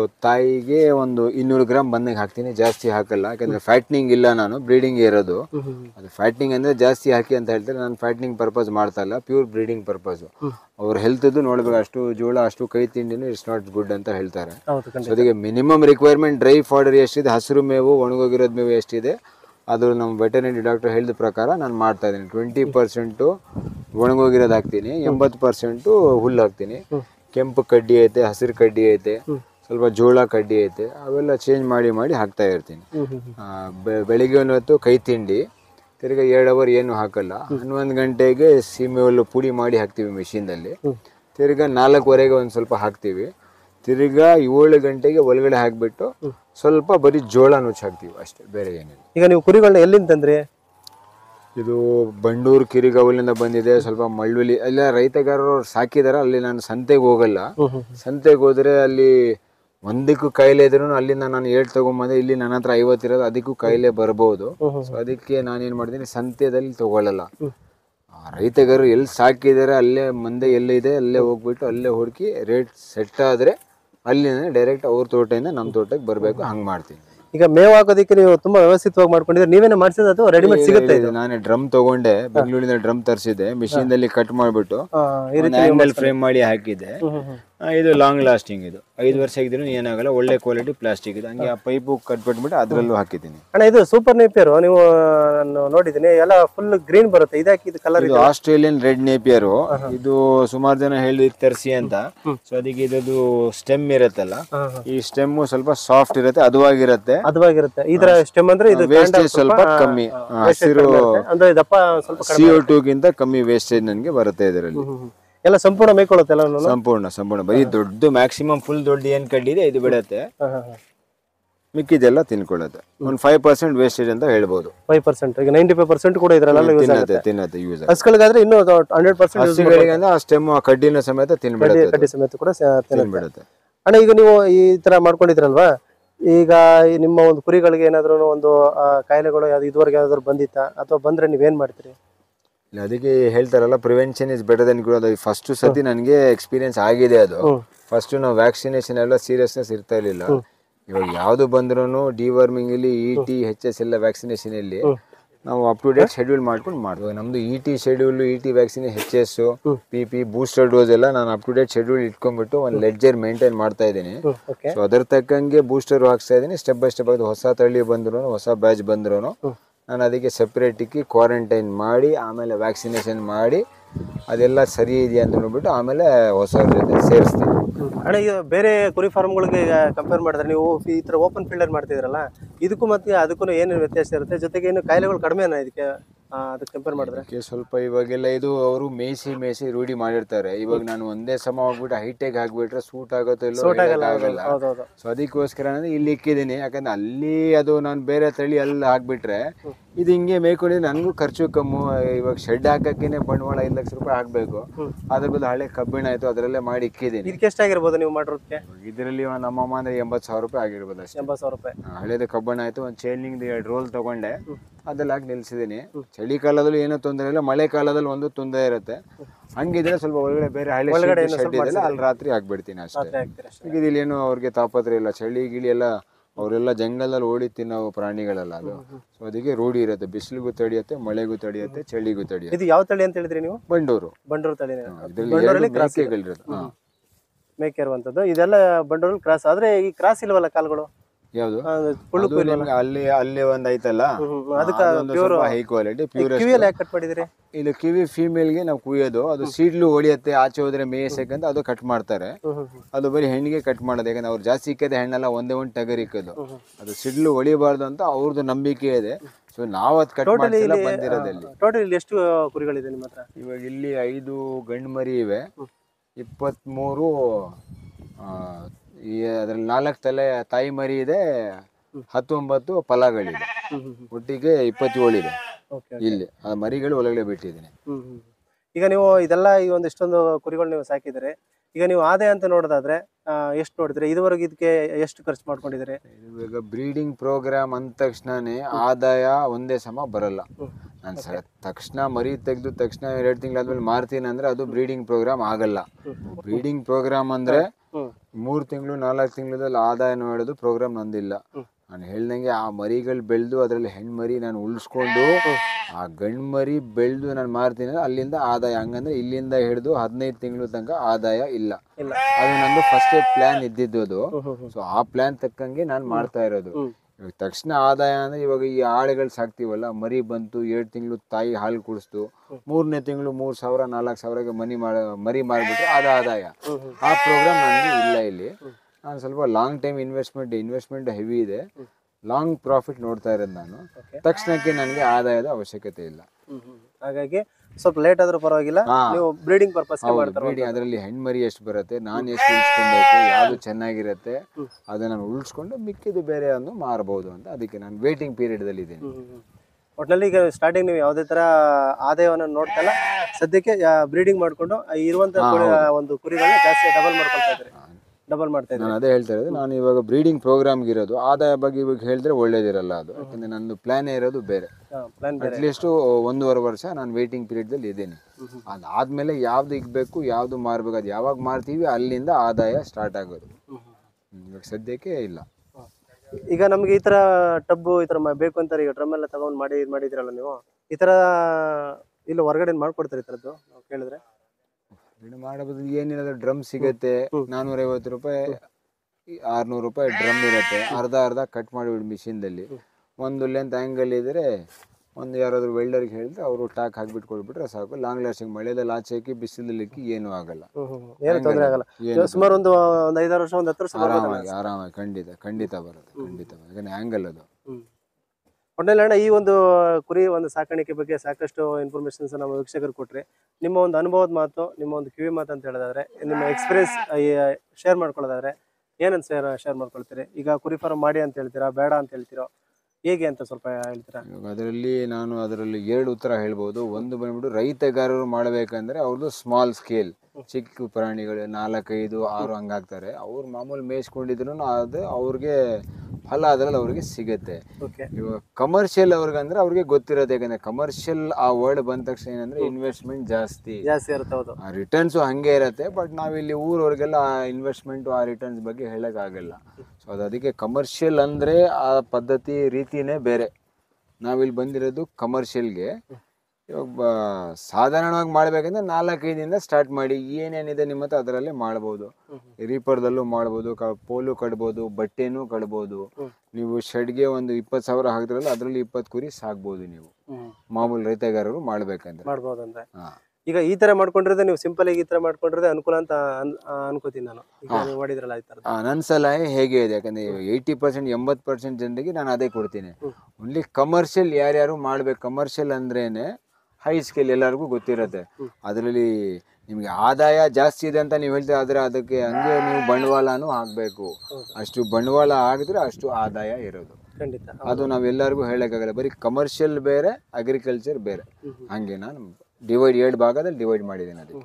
ತಾಯಿಗೆ ಒಂದು ಇನ್ನೂರು ಗ್ರಾಮ್ ಬಂದಂಗೆ ಹಾಕ್ತೀನಿ ಜಾಸ್ತಿ ಹಾಕಲ್ಲ ಯಾಕಂದ್ರೆ ಫ್ಯಾಟ್ನಿಂಗ್ ಇಲ್ಲ ನಾನು ಬ್ರೀಡಿಂಗ್ ಇರೋದು ಹ್ಮ್ ಹ್ಮ್ ಅದು ಫ್ಯಾಟ್ನಿಂಗ್ ಅಂದ್ರೆ ಜಾಸ್ತಿ ಹಾಕಿ ಅಂತ ಹೇಳ್ತಾರೆ ನಾನು ಫ್ಯಾಟ್ನಿಂಗ್ ಪರ್ಪಸ್ ಮಾಡ್ತಾ ಇಲ್ಲ ಪ್ಯೂರ್ ಬ್ರೀಡಿಂಗ್ ಪರ್ಪಸ್ ಅವ್ರ ಹೆಲ್ತ್ದು ನೋಡ್ಬೇಕು ಅಷ್ಟು ಜೋಳ ಅಷ್ಟು ಕೈ ತಿಂಡಿನೂ ಇಟ್ಸ್ ನಾಟ್ ಗುಡ್ ಅಂತ ಹೇಳ್ತಾರೆ ಹೌದು ಸೊ ಖಂಡಿತ ಅದಕ್ಕೆ ಮಿನಿಮಮ್ ರಿಕ್ವೈರ್ಮೆಂಟ್ ಡ್ರೈ ಫಾಡರ್ ಎಷ್ಟಿದೆ ಹಸಿರು ಮೇವು ಒಣಗೋಗಿರೋದು ಮೇವು ಎಷ್ಟಿದೆ ಅದು ನಮ್ಮ ವೆಟರ್ನರಿ ಡಾಕ್ಟರ್ ಹೇಳಿದ ಪ್ರಕಾರ ನಾನು ಮಾಡ್ತಾ ಇದ್ದೀನಿ ಟ್ವೆಂಟಿ ಪರ್ಸೆಂಟು ಒಣಗೋಗಿರೋದು ಹಾಕ್ತೀನಿ ಎಂಬತ್ತು ಪರ್ಸೆಂಟು ಹುಲ್ಲು ಹಾಕ್ತೀನಿ ಕೆಂಪು ಕಡ್ಡಿ ಐತೆ ಹಸಿರು ಕಡ್ಡಿ ಐತೆ ಸ್ವಲ್ಪ ಜೋಳ ಕಡ್ಡಿ ಐತೆ ಅವೆಲ್ಲ ಚೇಂಜ್ ಮಾಡಿ ಮಾಡಿ ಹಾಕ್ತಾ ಇರ್ತೀನಿ ಹ್ಮ್ ಹ್ಮ್ ಹ್ಮ್ ಆ, ಬೆ- ಬೆಳಿಗ್ಗೆ ಒಂದು ಹೊತ್ತು ಕೈ ತಿಂಡಿ ತಿರ್ಗಾ ಎರಡು ಅವರ್ ಏನು ಹಾಕಲ್ಲ ಹನ್ನೊಂದು ಗಂಟೆಗೆ ಸೀಮೆ ಹುಲ್ಲು ಪುಡಿ ಮಾಡಿ ಹಾಕ್ತೀವಿ ಮಿಷಿನ್ದಲ್ಲಿ ತಿರ್ಗಾ ನಾಲ್ಕುವರೆಗೆ ಒಂದು ಸ್ವಲ್ಪ ಹಾಕ್ತೀವಿ ತಿರ್ಗಾ ಏಳು ಗಂಟೆಗೆ ಒಳಗಡೆ ಹಾಕ್ಬಿಟ್ಟು ಸ್ವಲ್ಪ ಬರೀ ಜೋಳ ನುಚ್ಚು ಹಾಕ್ತೀವಿ ಅಷ್ಟೇ ಬೇರೆ ಏನಿಲ್ಲ ಈಗ ನೀವು ಕುರಿಗಳನ್ನ ಎಲ್ಲಿಂದ ತಂದ್ರಿ ಇದು ಬಂಡೂರು ಕಿರಿಗವಲಿಂದ ಬಂದಿದೆ ಸ್ವಲ್ಪ ಮಳ್ಳುಲಿ ಎಲ್ಲ ರೈತಗಾರರು ಸಾಕಿದಾರೆ ಅಲ್ಲಿ ನಾನು ಸಂತೆಗೆ ಹೋಗಲ್ಲ ಸಂತೆಗೆ ಹೋದ್ರೆ ಅಲ್ಲಿ ಒಂದಕ್ಕೂ ಕಾಯಿಲೆ ಇದ್ರೂ ಅಲ್ಲಿಂದ ನಾನು ಏಟ್ ತಗೊಂಬಂದೆ ಇಲ್ಲಿ ನನ್ನ ಹತ್ರ ಐವತ್ತಿರೋದು ಅದಕ್ಕೂ ಕಾಯಿಲೆ ಬರ್ಬೋದು ಸೊ ಅದಕ್ಕೆ ನಾನೇನ್ ಮಾಡ್ತೀನಿ ಸಂತೆದಲ್ಲಿ ತಗೊಳ್ಳಲ್ಲ ಆ ರೈತಗಾರರು ಎಲ್ಲಿ ಸಾಕಿದ್ದಾರೆ ಅಲ್ಲೇ ಮಂದೆ ಎಲ್ಲಿದೆ ಅಲ್ಲೇ ಹೋಗ್ಬಿಟ್ಟು ಅಲ್ಲೇ ಹುಡುಕಿ ರೇಟ್ ಸೆಟ್ ಆದ್ರೆ ಅಲ್ಲಿಂದ ಡೈರೆಕ್ಟ್ ಅವ್ರ ತೋಟದಿಂದ ನಮ್ಮ ತೋಟಕ್ಕೆ ಬರಬೇಕು ಹಂಗೆ ಮಾಡ್ತೀನಿ ಈಗ ಮೇವು ಹಾಕೋದಕ್ಕೆ ನೀವು ತುಂಬಾ ವ್ಯವಸ್ಥಿತವಾಗಿ ಮಾಡ್ಕೊಂಡಿದ್ರೆ ನೀವೇನೇ ಮಾಡಿಸಿದ ಅದು ರೆಡಿಮೇಡ್ ಸಿಗುತ್ತೆ ಇದು ನಾನೇ ಡ್ರಮ್ ತಗೊಂಡೆ ಬೆಂಗಳೂರಿಂದ ಡ್ರಮ್ ತರಿಸಿದ್ದೆ ಮಿಷಿನ್ ದಲ್ಲಿ ಕಟ್ ಮಾಡ್ಬಿಟ್ಟು ಆ, ಈ ರೀತಿ ಆಂಗಲ್ ಫ್ರೇಮ್ ಮಾಡಿ ಹಾಕಿದ್ದೆ ಹ್ಮ್, ಹ್ಮ್, ಹ್ಮ್. ಆ, ಇದು ಲಾಂಗ್ ಲಾಸ್ಟಿಂಗ್ ಇದು ಐದು ವರ್ಷ ಆಗಿದ್ರು ಏನಾಗಲ್ಲ ಒಳ್ಳೆ ಕ್ವಾಲಿಟಿ ಪ್ಲಾಸ್ಟಿಕ್ ಇದು ಹಂಗೆ ಆ ಪೈಪು ಕಟ್ಬಿಟ್ಬಿಟ್ಟು ಅದ್ರಲ್ಲೂ ಹಾಕಿದ್ದೀನಿ ಅಣ್ಣ ಇದು ಸೂಪರ್ ನೇಪಿಯರ್ ನೀವು ನಾನು ನೋಡಿದ್ದೀನಿ ಎಲ್ಲ ಫುಲ್ ಗ್ರೀನ್ ಬರುತ್ತೆ ಇದಕ್ಕೆ ಇದು ಕಲರ್ ಇದು ಆಸ್ಟ್ರೇಲಿಯನ್ ರೆಡ್ ನೇಪಿಯರು ಇದು ಸುಮಾರು ಜನ ಹೇಳಿ ತರಿಸಿ ಅಂತ ಸೊ ಅದಕ್ಕೆ ಇದ್ದು ಸ್ಟೆಮ್ ಇರುತ್ತಲ್ಲ ಈ ಸ್ಟೆಮ್ ಸ್ವಲ್ಪ ಸಾಫ್ಟ್ ಇರುತ್ತೆ ಅದವಾಗಿರುತ್ತೆ ಅದವಾಗಿರುತ್ತೆ ಈ ತರ ಸ್ಟೆಮ್ ಅಂದ್ರೆ ಇದು ವೇಸ್ಟೇಜ್ ಸ್ವಲ್ಪ ಕಮ್ಮಿ ಆ, ಹಸಿರು ಅಂದ್ರೆ ದಪ್ಪ ಸ್ವಲ್ಪ ಸಿ ಓ ಟೂಗಿಂತ ಕಮ್ಮಿ ವೇಸ್ಟೇಜ್ ನನಗೆ ಬರುತ್ತೆ ಇದರಲ್ಲಿ ಹ್ಮ್, ಹ್ಮ್. ಎಲ್ಲ ಸಂಪೂರ್ಣ ಮೇಯ್ಕೊಳ್ಳುತ್ತೆ ಎಲ್ಲ ಸಂಪೂರ್ಣ ಸಂಪೂರ್ಣ ಬರೀ ದೊಡ್ಡ ಮ್ಯಾಕ್ಸಿಮಮ್ ಫುಲ್ ದೊಡ್ಡ ಏನ್ ಕಡ್ಡಿದೆ ಇದು ಬಿಡುತ್ತೆ ಮಿಕ್ಕಿದೆಲ್ಲ ತಿನ್ಕೊಳ್ಳುತ್ತೆ ಒಂದು ಫೈವ್ ಪರ್ಸೆಂಟ್ ವೇಸ್ಟೇಜ್ ಅಂತ ಹೇಳ್ಬೋದು ಫೈವ್ ಪರ್ಸೆಂಟ್ ಈಗ ನೈಂಟಿ ಫೈವ್ ಪರ್ಸೆಂಟ್ ಕೂಡ ಇದ್ರಲ್ಲ ಯೂಸ್ ತಿನ್ನತ್ತೆ ತಿನ್ನತ್ತೆ ಯೂಸ್ ಹಸ್ಗಳಿಗಾದ್ರೆ ಇನ್ನೂ ಹಂಡ್ರೆಡ್ ಪರ್ಸೆಂಟ್ ಯೂಸ್ ಹಸುಗಳಿಗೆ ಅಂದ್ರೆ ಆ ಸ್ಟೆಮ್ ಆ ಕಡ್ಡಿನ ಸಮೇತ ತಿನ್ಬಿಡುತ್ತೆ ಅದು. ಕಡ್ಡಿ ಸಮೇತ ಕೂಡ ಸ- ತಿನ್ನುತ್ತೆ. ತಿನ್ಬಿಡುತ್ತೆ ಅಣ್ಣ ಈಗ ನೀವು ಈ ತರ ಮಾಡ್ಕೊಂಡಿದ್ರಲ್ವಾ ಈಗ ಈ ನಿಮ್ಮ ಒಂದು ಕುರಿಗಳಿಗೆ ಏನಾದ್ರು ಒಂದು ಆ, ಕಾಯಿಲೆಗಳು ಯಾವ್ದು ಇದುವರೆಗೆ ಯಾವ್ದಾದ್ರು ಬಂದಿತ್ತಾ ಅಥವಾ ಬಂದ್ರೆ ನೀವೇನ್ ಮಾಡ್ತೀರಿ ಇಲ್ಲ, ಅದಕ್ಕೆ ಹೇಳ್ತಾರಲ್ಲ ಪ್ರಿವೆನ್ಷನ್ ಇಸ್ ಬೆಟರ್ ದನ್ ಅದು ಫಸ್ಟ್ ಸತಿ ನನಗೆ ಎಕ್ಸ್ಪೀರಿಯನ್ಸ್ ಆಗಿದೆ ಅದು ಫಸ್ಟ್ ನಾವು ವ್ಯಾಕ್ಸಿನೇಷನ್ ಎಲ್ಲ ಸೀರಿಯಸ್ನೆಸ್ ಇರ್ತಾ ಇರಲಿಲ್ಲ ಇವಾಗ ಯಾವುದು ಬಂದ್ರೂ ಡಿವರ್ಮಿಂಗ್ ಇಲ್ಲಿ ಇ ಟಿ ಎಚ್ ಎಸ್ ಎಲ್ಲ ವ್ಯಾಕ್ಸಿನೇಷನ್ ಇಲ್ಲಿ ನಾವು ಅಪ್ ಟು ಡೇಟ್ ಶೆಡ್ಯೂಲ್ ಮಾಡ್ಕೊಂಡು ಮಾಡ್ತೀವಿ ನಮ್ದು E T schedule E T vaccine H S P P booster dose ಎಲ್ಲ ನಾನು ಅಪ್ ಟು ಡೇಟ್ ಶೆಡ್ಯೂಲ್ ಇಟ್ಕೊಂಡ್ಬಿಟ್ಟು ಒಂದು ಲೆಡ್ಜರ್ ಮೇಂಟೈನ್ ಮಾಡ್ತಾ ಇದ್ದೀನಿ ಓಕೆ ಸೊ ಅದರ ತಕ್ಕಂಗೆ ಬೂಸ್ಟರ್ ಹಾಕ್ಸ್ತಾ ಇದ್ದೀನಿ ಸ್ಟೆಪ್ ಬೈ ಸ್ಟೆಪ್ ಅದು ಹೊಸ ತಳಿ ಬಂದ್ರು ಹೊಸ ಬ್ಯಾಚ್ ಬಂದ್ರು ನಾನು ಅದಕ್ಕೆ ಸೆಪ್ರೇಟಿಗೆ ಕ್ವಾರಂಟೈನ್ ಮಾಡಿ ಆಮೇಲೆ ವ್ಯಾಕ್ಸಿನೇಷನ್ ಮಾಡಿ ಅದೆಲ್ಲ ಸರಿ ಇದೆಯಾ ಅಂತ ನೋಡ್ಬಿಟ್ಟು ಆಮೇಲೆ ಹೊಸ ಜೊತೆ ಸೇರಿಸ್ತೀನಿ ಅಣ್ಣ ಈಗ ಬೇರೆ ಕುರಿ ಫಾರ್ಮ್ಗಳಿಗೆ ಕಂಪೇರ್ ಮಾಡಿದ್ರೆ ನೀವು ಈ ತರ ಓಪನ್ ಫೀಲ್ಡರ್ ಮಾಡ್ತಿದ್ರಲ್ಲ ಇದಕ್ಕೂ ಮತ್ತೆ ಅದಕ್ಕೂ ಏನು ವ್ಯತ್ಯಾಸ ಇರುತ್ತೆ ಜೊತೆಗೆ ಏನು ಕಾಯಿಲೆಗಳು ಕಡಿಮೆ ಇದಕ್ಕೆ ಆ, ಅದಕ್ಕೆ ಕಂಪೇರ್ ಮಾಡಿದ್ರೆ ಅದಕ್ಕೆ ಸ್ವಲ್ಪ ಇವಾಗೆಲ್ಲ ಇದು ಅವರು ಮೇಯಿಸಿ ಮೇಯಿಸಿ ರೂಢಿ ಮಾಡಿರ್ತಾರೆ ಇವಾಗ ನಾನು ಒಂದೇ ಸಮ ಹೋಗ್ಬಿಟ್ಟು ಹೈಟೆಕ್ ಹಾಕ್ಬಿಟ್ರೆ ಸೂಟ್ ಆಗುತ್ತೋ ಇಲ್ಲೋ ಹೇಳಕ್ ಆಗಲ್ಲ ಹೌದೌದು ಸೊ ಅದಕ್ಕೋಸ್ಕರ ಅಂದ್ರೆ ಇಲ್ಲಿ ಇಕ್ಕಿದ್ದೀನಿ ಯಾಕಂದ್ರೆ ಅಲ್ಲಿ ಅದು ನಾನು ಬೇರೆ ತಳಿ ಅಲ್ಲಿ ಹಾಕ್ಬಿಟ್ರೆ ಇದು ಹಿಂಗೆ ಮೇಯ್ಕೊಂಡಿದ್ರೆ ನನಗೂ ಖರ್ಚು ಕಮ್ಮು ಇವಾಗ ಶೆಡ್ ಹಾಕಕ್ಕೇನೆ ಬಂಡವಾಳ ಐದು ಲಕ್ಷ ರೂಪಾಯಿ ಹಾಕ್ಬೇಕು ಅದ್ರ ಬದಲು ಹಳೆ ಕಬ್ಬಿಣ ಆಯ್ತು ಅದರಲ್ಲೇ ಮಾಡಿ ಇಕ್ಕಿದ್ದೀನಿ ಇದಕ್ಕೆ ಎಷ್ಟಾಗಿರ್ಬೋದು ನೀವು ಮಾಡಿರೋದಕ್ಕೆ ಇದರಲ್ಲಿ ನಮ್ಮಮ್ಮ ಅಂದ್ರೆ ಎಂಬತ್ತು ಸಾವಿರ ರೂಪಾಯಿ ಆಗಿರ್ಬೋದು ಅಷ್ಟೇ ಎಂಬತ್ತು ಸಾವಿರ ರೂಪಾಯಿ ಆ, ಹಳೇದು ಕಬ್ಬಣ ಆಯ್ತು ಒಂದು ಚೈನಿಂಗ್ ಎರಡು ರೋಲ್ ತಗೊಂಡೆ ಅದೆಲ್ಲ ಹಾಕಿ ನಿಲ್ಸಿದ್ದೀನಿ ಚಳಿಗಾಲದಲ್ಲಿ ಏನೂ ತೊಂದರೆ ಇಲ್ಲ ಮಳೆ ಕಾಲದಲ್ಲಿ ಒಂದು ತೊಂದರೆ ಇರುತ್ತೆ ಹಂಗಿದ್ರೆ ಸ್ವಲ್ಪ ಒಳಗಡೆ ಬೇರೆ ಹಳೆ ಶೆಡ್ ಇದೆಲ್ಲ ಅಲ್ಲಿ ರಾತ್ರಿ ಹಾಕ್ಬಿಡ್ತೀನಿ ಅಷ್ಟೇ ರಾತ್ರಿ ಹಾಕ್ತೀರಿ ಅಷ್ಟೇ ಈಗ ಇಲ್ಲಿ ಏನು ಅವ್ರಿಗೆ ತಾಪತ್ರ ಇಲ್ಲ ಚಳಿ ಗಿಳಿ ಎಲ್ಲ ಅವರೆಲ್ಲ ಜಂಗಲಲ್ಲಿ ಓಡಿ ತಿನ್ನೋ ಪ್ರಾಣಿಗಳಲ್ಲ ಅದು ಸೊ ಅದಕ್ಕೆ ರೂಢಿ ಇರುತ್ತೆ ಬಿಸಿಲಿಗೂ ತಡಿಯುತ್ತೆ ಮಳೆಗೂ ತಡಿಯುತ್ತೆ ಚಳಿಗೂ ತಡಿಯುತ್ತೆ ಇದು ಯಾವ ತಳಿ ಅಂತ ಹೇಳಿದ್ರಿ ನೀವು ಬಂಡೂರು ಬಂಡೂರು ತಳಿ ಇದರಲ್ಲಿ ಎರಡು ಮೇಕೆಗಳಿರೋದು ಹಾ. ಮೇಕೆ ಇರುವಂತದ್ದು ಇದೆಲ್ಲ ಬಂಡೂರಲ್ಲಿ ಕ್ರಾಸ್ ಆದ್ರೆ ಈ ಕ್ರಾಸ್ ಇಲ್ವಲ್ಲ ಕಾಲ್ಗಳು ಯಾವುದು ಆ, ಪುಳ್ಳು ಅದು ನಿಮ್ಗೆ ಅಲ್ಲಿ ಅಲ್ಲಿ ಒಂದ್ ಐತಲ್ಲ ಹ್ಮ್, ಅದಕ್ಕೆ ಅದೊಂದು ಸ್ವಲ್ಪ ಹೈ ಕ್ವಾಲಿಟಿ ಪ್ಯೂರ್ ಕಿವಿಯಲ್ಲಿ ಯಾಕೆ ಕಟ್ ಮಾಡಿದಿರಿ ಇದು ಕಿವಿ ಫೀಮೇಲ್ಗೆ ನಾವು ಕುಯ್ಯೋದು ಅದು ಸೀಡ್ಲು ಹೊಡಿಯುತ್ತೆ ಆಚೆ ಹೋದ್ರೆ ಮೇಯಸಕ್ಕಂತ ಅದು ಕಟ್ ಮಾಡ್ತಾರೆ ಹ್ಮ್ ಹ್ಮ್ ಹ್ಮ್. ಅದು ಬರೀ ಹೆಣ್ಣಿಗೆ ಕಟ್ ಮಾಡೋದು ಯಾಕಂದ್ರೆ ಅವ್ರು ಜಾಸ್ತಿ ಇಕ್ಕದೆ ಹೆಣ್ಣೆಲ್ಲ ಒಂದೇ ಒಂದು ಟಗರ್ ಇಕ್ಕೋದು ಅದು ಸಿಡ್ಲು ಹೊಡಿಬಾರ್ದು ಅಂತ ಅವ್ರದ್ದು ನಂಬಿಕೆ ಇದೆ ಸೊ ನಾವು ಅದು ಕಟ್ ಮಾಡ್ತಿಲ್ಲ ಬಂದಿರೋದಲ್ಲಿ ಟೋಟಲ್ ಇಲ್ಲಿ ಎಷ್ಟು ಕುರಿಗಳಿದೆ ನಿಮ್ಮ ಹತ್ರ ಇವಾಗ ಇಲ್ಲಿ ಐದು ಗಂಡು ಮರಿ ಇವೆ ಇಪ್ಪತ್ತ್ಮೂರು ಆ, ಈ ಅದ್ರಲ್ಲಿ ನಾಲ್ಕು ತಲೆ ತಾಯಿ ಮರಿ ಇದೆ ಹತ್ತೊಂಬತ್ತು ಫಲಗಳಿದೆ ಹ್ಮ್ ಹ್ಮ್ ಒಟ್ಟಿಗೆ ಇಪ್ಪತ್ತೇಳು ಇದೆ ಓಕೆ ಇಲ್ಲಿ ಆ ಮರಿಗಳು ಒಳಗಡೆ ಬಿಟ್ಟಿದ್ದೀನಿ ಹ್ಮ್ ಹ್ಮ್. ಈಗ ನೀವು ಇದೆಲ್ಲ ಈ ಒಂದು ಇಷ್ಟೊಂದು ಕುರಿಗಳು ನೀವು ಸಾಕಿದ್ರೆ ಈಗ ನೀವು ಆದಾಯ ಅಂತ ನೋಡೋದಾದ್ರೆ ಆ, ಎಷ್ಟು ನೋಡಿದ್ರೆ ಇದುವರೆಗೆ ಇದಕ್ಕೆ ಎಷ್ಟು ಖರ್ಚು ಮಾಡ್ಕೊಂಡಿದ್ದೀರಿ ಇವಾಗ ಬ್ರೀಡಿಂಗ್ ಪ್ರೋಗ್ರಾಮ್ ಅಂದ ತಕ್ಷಣನೇ ಆದಾಯ ಒಂದೇ ಸಮ ಬರಲ್ಲ ನಾನು ಸ ತಕ್ಷಣ ಮರಿ ತೆಗೆದು ತಕ್ಷಣ ಎರಡು ತಿಂಗಳಾದ್ಮೇಲೆ ಮಾರ್ತೀನಿ ಅಂದ್ರೆ ಅದು ಬ್ರೀಡಿಂಗ್ ಪ್ರೋಗ್ರಾಮ್ ಆಗಲ್ಲ ಬ್ರೀಡಿಂಗ್ ಪ್ರೋಗ್ರಾಮ್ ಅಂದ್ರೆ ಹ್ಮ್ ಮೂರು ತಿಂಗಳು ನಾಲ್ಕು ತಿಂಗಳಲ್ಲಿ ಆದಾಯ ನೋಡೋದು ಪ್ರೋಗ್ರಾಮ್ ನಂದಿಲ್ಲ ನಾನು ಹೇಳ್ದಂಗೆ ಆ ಮರಿಗಳು ಬೆಳೆದು ಅದರಲ್ಲಿ ಹೆಣ್ಮರಿ ನಾನು ಉಳಿಸ್ಕೊಂಡು ಆ ಗಂಡು ಮರಿ ಬೆಳೆದು ನಾನು ಮಾರ್ತೀನಿ ಅಂದ್ರೆ ಅಲ್ಲಿಂದ ಆದಾಯ ಹಂಗಂದ್ರೆ ಇಲ್ಲಿಂದ ಹಿಡಿದು ಹದಿನೈದು ತಿಂಗಳು ತನಕ ಆದಾಯ ಇಲ್ಲ ಇಲ್ಲ. ಅದು ನಂದು ಫಸ್ಟ್ ಪ್ಲಾನ್ ಇದ್ದಿದ್ದು ಅದು ಹ್ಮ್ ಹ್ಮ್ ಹ್ಮ್. ಸೊ ಆ ಪ್ಲಾನ್ ತಕ್ಕಂಗೆ ನಾನು ಮಾಡ್ತಾ ಇರೋದು ಹ್ಮ್. ಇವಾಗ ತಕ್ಷಣ ಆದಾಯ ಅಂದ್ರೆ ಇವಾಗ ಈ ಆಳುಗಳು ಸಾಕ್ತಿವಲ್ಲ ಮರಿ ಬಂತು ಎರಡು ತಿಂಗಳು ತಾಯಿ ಹಾಲು ಕುಡಿಸ್ತು ಮೂರನೇ ತಿಂಗಳು ಮೂರು ಸಾವಿರ ನಾಲ್ಕು ಸಾವಿರಕ್ಕೆ ಮನಿ ಮಾಡ ಮರಿ ಮಾರ್ಬಿಟ್ರೆ ಅದು ಆದಾಯ ಹ್ಮ್ ಹ್ಮ್. ಆ ಪ್ರೋಗ್ರಾಮ್ ನನಗೆ ಇಲ್ಲ ಇಲ್ಲಿ ನಾನು ಸ್ವಲ್ಪ long time investment investment heavy ಇದೆ ಲಾಂಗ್ ಪ್ರಾಫಿಟ್ ನೋಡ್ತಾ ಇರೋದು ನಾನು Okay. ತಕ್ಷಣಕ್ಕೆ ನನಗೆ ಆದಾಯದ ಅವಶ್ಯಕತೆ ಇಲ್ಲ ಹ್ಮ್ ಹ್ಮ್. ಹಾಗಾಗಿ ಸ್ವಲ್ಪ ಲೇಟ್ ಆದ್ರೂ ಪರವಾಗಿಲ್ಲ ಹಾ. ನೀವು ಬ್ರೀಡಿಂಗ್ ಪರ್ಪಸ್ ಹೌದು ಮಾಡ್ತಾರೆ ಬ್ರೀಡಿ ಅದರಲ್ಲಿ ಹೆಣ್ಮರಿ ಎಷ್ಟು ಬರುತ್ತೆ ನಾನು ಎಷ್ಟು ಉಳಿಸ್ಕೊಬೇಕು ಯಾವುದು ಚೆನ್ನಾಗಿರುತ್ತೆ ಅದನ್ನ ನಾನು ಉಳಿಸ್ಕೊಂಡು ಮಿಕ್ಕಿದ್ದು ಬೇರೆ ಅನ್ನು ಮಾರಬಹುದು ಅಂತ ಅದಕ್ಕೆ ನಾನು ವೇಟಿಂಗ್ ಪೀರಿಯಡ್ದಲ್ಲಿ ಇದ್ದೀನಿ ಒಟ್ನಲ್ಲಿ ಈಗ ಸ್ಟಾರ್ಟಿಂಗ್ ನೀವು ಯಾವುದೇ ತರ ಆದಾಯವನ್ನ ನೋಡ್ತಲ್ಲ ಸದ್ಯಕ್ಕೆ ಬ್ರೀಡಿಂಗ್ ಮಾಡ್ಕೊಂಡು ಆ ಇರುವಂತ ಕುರಿ- ಆ ಒಂದು ಕುರಿಗಳನ್ನ ಜಾಸ್ತಿ ಡಬಲ್ ಮಾಡ್ಕೊಳ್ತಾ ಇದ್ರಿ ಡಬಲ್ ಮಾಡ್ತಾ ಇದ್ರಿ ನಾನು ಅದೇ ಹೇಳ್ತಾ ಇರೋದು ನಾನು ಇವಾಗ ಬ್ರೀಡಿಂಗ್ ಪ್ರೋಗ್ರಾಮ್ಗೆ ಇರೋದು ಆದಾಯ ಬಗ್ಗೆ ಇವಾಗ ಹೇಳಿದ್ರೆ ಒಳ್ಳೇದಿರಲ್ಲ ಅದು ಯಾಕಂದ್ರೆ ನಂದು ಪ್ಲಾನೇ ಇರೋದು ಬೇರೆ ಪ್ಲಾನ್ ಬೇರೆ ಅಟ್ಲೀಸ್ಟ್ ಒಂದೂವರೆ ವರ್ಷ ನಾನು ವೇಟಿಂಗ್ ಪೀರಿಯಡ್ದಲ್ಲಿ ಇದ್ದೀನಿ ಅದಾದ್ಮೇಲೆ ಯಾವ್ದು ಇಗ್ಬೇಕು ಯಾವ್ದು ಮಾರ್ಬೇಕು ಅದು ಯಾವಾಗ ಮಾರ್ತೀವಿ ಅಲ್ಲಿಂದ ಆದಾಯ ಸ್ಟಾರ್ಟ್ ಆಗೋದು ಹ್ಮ್, ಹ್ಮ್. ಹ್ಮ್, ಇವಾಗ ಸದ್ಯಕ್ಕೆ ಇಲ್ಲ ಈಗ ನಮ್ಗೆ ಈ ತರ ಟಬ್ಬು ಈ ತರ ಮ- ಬೇಕು ಅಂತಾರೆ ಈಗ ಡ್ರಮ್ ಎಲ್ಲ ತಗೊಂಡ್ ಮಾಡಿ ಇದ್ ಮಾಡಿದಿರಲ್ಲ ನೀವು ಈ ತರ ಇಲ್ಲ ಹೊರಗಡೆ ಮಾಡ್ಕೊಡ್ತಾರೆ ಈ ತರದ್ದು ನಾವು ಕೇಳಿದ್ರೆ ಇದು ಮಾಡಬಹುದು ಏನಿಲ್ಲ ಡ್ರಮ್ ಸಿಗತ್ತೆ ನಾನೂರ ಐವತ್ತು ರೂಪಾಯಿ ಆರ್ನೂರು ರೂಪಾಯಿ ಡ್ರಮ್ ಇರುತ್ತೆ ಅರ್ಧ ಅರ್ಧ ಕಟ್ ಮಾಡಿಬಿಡಿ ಮಿಷಿನ್ದಲ್ಲಿ ಒಂದು ಲೆಂತ್ ಆ್ಯಂಗಲ್ ಇದ್ರೆ ಒಂದು ಯಾರಾದರೂ ವೆಲ್ಡರ್ಗೆ ಹೇಳಿದ್ರೆ ಅವರು ಟಾಕ್ ಹಾಕ್ಬಿಟ್ಟು ಕೊಟ್ಬಿಟ್ರೆ ಸಾಕು ಲಾಂಗ್ ಲಾಸ್ಟಿಂಗ್ ಮಳೆದಲ್ಲಿ ಆಚೆ ಹಾಕಿ ಬಿಸಿಲಲ್ಲಿ ಇಕ್ಕಿ ಏನೂ ಆಗಲ್ಲ ಏನು ತೊಂದರೆ ಆಗಲ್ಲ ಏನು ಸುಮಾರು ಒಂದು ಒಂದು ಐದಾರು ವರ್ಷ ಒಂದು ಹತ್ತು ವರ್ಷ ಬರ್ಬೋದಲ್ಲ? ಆರಾಮಾಗಿ ಆರಾಮಾಗಿ ಖಂಡಿತ ಖಂಡಿತ ಬರುತ್ತೆ ಖಂಡಿತ ಬರುತ್ತೆ. ಯಾಕಂದ್ರೆ ಆ್ಯಂಗಲ್ ಅದು ಹ್ಮ್. ಒಟ್ನಲ್ಲಿ ಅಣ್ಣ ಈ ಒಂದು ಕುರಿ ಒಂದು ಸಾಕಾಣಿಕೆ ಬಗ್ಗೆ ಸಾಕಷ್ಟು ಇನ್ಫಾರ್ಮೇಶನ್ಸ್ ನಮ್ಮ ವೀಕ್ಷಕರು ಕೊಟ್ರಿ ನಿಮ್ಮ ಒಂದು ಅನುಭವದ ಮಾತು ನಿಮ್ಮ ಒಂದು ಕಿವಿ ಮಾತು ಅಂತ ಹೇಳೋದಾದ್ರೆ ನಿಮ್ಮ ಎಕ್ಸ್ಪೀರಿಯನ್ಸ್ ಶೇರ್ ಮಾಡ್ಕೊಳ್ಳೋದಾದ್ರೆ ಏನಂತ ಶೇರ್ ಶೇರ್ ಮಾಡ್ಕೊಳ್ತೀರಿ ಈಗ ಕುರಿ ಫಾರ್ಮ್ ಮಾಡಿ ಅಂತ ಹೇಳ್ತೀರಾ ಬೇಡ ಅಂತ ಹೇಳ್ತೀರೋ ಹೇಗೆ ಅಂತ ಸ್ವಲ್ಪ ಹೇಳ್ತೀರಾ ಇವಾಗ ಅದರಲ್ಲಿ ನಾನು ಅದರಲ್ಲಿ ಎರಡು ಉತ್ತರ ಹೇಳ್ಬೋದು ಒಂದು ಬಂದ್ಬಿಟ್ಟು ರೈತಗಾರರು ಮಾಡಬೇಕಂದ್ರೆ ಅವ್ರದ್ದು ಸ್ಮಾಲ್ ಸ್ಕೇಲ್ ಚಿಕ್ಕ ಪ್ರಾಣಿಗಳು ನಾಲ್ಕೈದು ಆರು ಹಂಗಾಗ್ತಾರೆ ಅವ್ರು ಮಾಮೂಲಿ ಮೇಯಿಸ್ಕೊಂಡಿದ್ರು ಅದು ಅವ್ರಿಗೆ ಫಲ ಅದ್ರಲ್ಲಿ ಅವ್ರಿಗೆ ಸಿಗತ್ತೆ ಓಕೆ ಇವಾಗ ಕಮರ್ಷಿಯಲ್ ಅವ್ರಿಗಂದ್ರೆ ಅವ್ರಿಗೆ ಗೊತ್ತಿರೋದು ಯಾಕಂದ್ರೆ ಕಮರ್ಷಿಯಲ್ ಆ ವರ್ಡ್ ಬಂದ ತಕ್ಷಣ ಏನಂದ್ರೆ ಇನ್ವೆಸ್ಟ್ಮೆಂಟ್ ಜಾಸ್ತಿ ಜಾಸ್ತಿ ಇರುತ್ತೆ ಹೌದು ಆ ರಿಟರ್ನ್ಸು ಹಂಗೆ ಇರುತ್ತೆ ಬಟ್ ನಾವಿಲ್ಲಿ ಊರವ್ರಿಗೆಲ್ಲ ಆ ಇನ್ವೆಸ್ಟ್ಮೆಂಟ್ ಆ ರಿಟರ್ನ್ಸ್ ಬಗ್ಗೆ ಹೇಳೋಕ್ಕಾಗಲ್ಲ ಸೊ ಅದು ಅದಕ್ಕೆ ಕಮರ್ಷಿಯಲ್ ಅಂದರೆ ಆ ಪದ್ಧತಿ ರೀತಿನೇ ಬೇರೆ ನಾವಿಲ್ಲಿ ಬಂದಿರೋದು ಕಮರ್ಷಿಯಲ್ಗೆ ಇವಾಗ ಬ- ಸಾಧಾರಣವಾಗಿ ಮಾಡಬೇಕಂದ್ರೆ ನಾಲ್ಕೈದಿಂದ ಸ್ಟಾರ್ಟ್ ಮಾಡಿ ಏನೇನಿದೆ ನಿಮ್ಮ ಹತ್ರ ಅದರಲ್ಲೇ ಮಾಡ್ಬೋದು ರೀಪರ್ದಲ್ಲೂ ಮಾಡ್ಬೋದು ಕ ಪೋಲು ಕಟ್ಬೋದು ಬಟ್ಟೆನೂ ಕಟ್ಬೋದು ನೀವು ಶೆಡ್ಗೆ ಒಂದು ಇಪ್ಪತ್ತು ಸಾವಿರ ಹಾಕಿದ್ರಲ್ಲ ಅದರಲ್ಲಿ ಇಪ್ಪತ್ತು ಕುರಿ ಸಾಕ್ಬೋದು ನೀವು ಮಾಮೂಲು ರೈತಗಾರರು ಮಾಡ್ಬೇಕಂದ್ರೆ ಮಾಡ್ಬೋದು ಅಂದ್ರೆ ಹಾಂ ಈಗ ಈ ತರ ಮಾಡ್ಕೊಂಡಿರೋದೇ ನೀವು ಸಿಂಪಲ್ ಆಗಿ ಈ ತರ ಮಾಡ್ಕೊಂಡಿರೋದೇ ಅನುಕೂಲ ಅಂತ ಅನ್- ಆ, ಅನ್ಕೋತೀನಿ ನಾನು ಈಗ ನೀವು ಮಾಡಿದ್ರಲ್ಲ ಈ ತರ ನನ್ನ ಸಲಹೆ ಹೇಗೆ ಇದೆ ಯಾಕಂದ್ರೆ ಏಯ್ಟಿ ಪರ್ಸೆಂಟ್ ಎಂಬತ್ತು ಪರ್ಸೆಂಟ್ ಜನರಿಗೆ ನಾನು ಅದೇ ಕೊಡ್ತೀನಿ ಓನ್ಲಿ ಕಮರ್ಷಿಯಲ್ ಯಾರ್ಯಾರು ಮಾಡ್ಬೇಕು ಕಮರ್ಷಿಯಲ್ ಅಂದ್ರೇನೆ ಹೈ ಸ್ಕೇಲ್ ಎಲ್ಲರಿಗೂ ಗೊತ್ತಿರುತ್ತೆ ಅದರಲ್ಲಿ ನಿಮಗೆ ಆದಾಯ ಜಾಸ್ತಿ ಇದೆ ಅಂತ ನೀವು ಹೇಳ್ತೀರ ಆದರೆ ಅದಕ್ಕೆ ಹಂಗೆ ನೀವು ಬಂಡವಾಳನೂ ಹಾಕಬೇಕು ಅಷ್ಟು ಬಂಡವಾಳ ಹಾಕಿದ್ರೆ ಅಷ್ಟು ಆದಾಯ ಇರೋದು ಖಂಡಿತ ಅದು ನಾವೆಲ್ಲರಿಗೂ ಹೇಳೋಕ್ಕಾಗಲ್ಲ ಬರೀ ಕಮರ್ಷಿಯಲ್ ಬೇರೆ ಅಗ್ರಿಕಲ್ಚರ್ ಬೇರೆ ಹಂಗೆ ನಾನು ಡಿವೈಡ್ ಎರಡು ಭಾಗದಲ್ಲಿ ಡಿವೈಡ್ ಮಾಡಿದ್ದೀನಿ ಅದಕ್ಕೆ